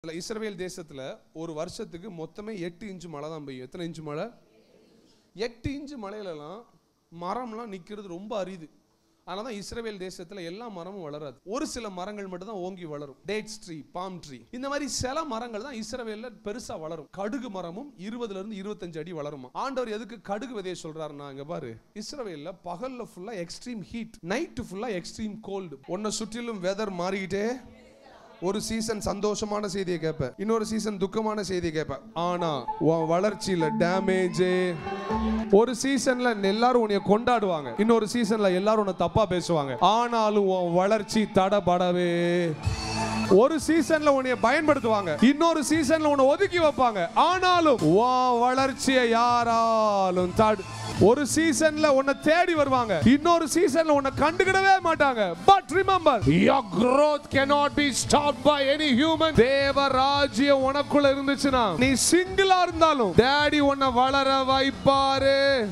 இதுல இஸ்ரவேல் தேசத்துல ஒரு வருஷத்துக்கு மொத்தமே எட்டு இன்ச்சு மழை தான் பெய்யும் எத்தனை இன்ச்சு மழை எட்டு இன்ச்சு மழையிலலாம் மரம்லாம் நிக்கிறது ரொம்ப அரிது அதனால தான் இஸ்ரவேல் தேசத்துல எல்லா மரமும் வளராது ஒரு சில மரங்கள் மட்டும் தான் ஓங்கி வளரும் டேட்ஸ் ட்ரீ பாம் ட்ரீ இந்த மாதிரி சில மரங்கள் தான் இஸ்ரவேல்ல பெருசா வளரும் கடுகு மரமும் இருபதுல இருந்து இருபத்தஞ்சு அடி வளருமா ஆண்டவர் எதுக்கு கடுகு விதைய சொல்றாருன்னா இங்க பாரு இஸ்ரவேல்ல பகல்ல ஃபுல்லா எக்ஸ்ட்ரீம் ஹீட் நைட்டு ஃபுல்லா எக்ஸ்ட்ரீம் கோல்டு உன்னை சுற்றிலும் வெதர் மாறிக்கிட்டே ஒரு சீசன் சந்தோஷமான செய்தியை கேட்பேன் இன்னொரு சீசன் துக்கமான செய்தியை கேட்பேன் ஆனா உன் வளர்ச்சியில டேமேஜ் ஒரு சீசன்ல எல்லாரும் உன்னைய கொண்டாடுவாங்க இன்னொரு சீசன்ல எல்லாரும் உன்னை தப்பா பேசுவாங்க ஆனாலும் உன் வளர்ச்சி தடபடவே ஒரு சீசன்ல உன்னைய பயன்படுத்துவாங்க இன்னொரு சீசன்ல உன்னை ஒதுக்கி வைப்பாங்க ஆனாலும் உன் வளர்ச்சியை யாராலும் தடு ஒரு சீசன்ல உன்னை தேடி வருவாங்க இன்னொரு சீசன்ல உன்னை கண்டுக்கிடவே மாட்டாங்க but remember your growth cannot be stopped by any human தேவ ராஜ்யம் உனக்குள்ள இருந்துச்சுன்னா நீ சிங்கிளா இருந்தாலும் டேடி உன்னை வளர வைப்பாரு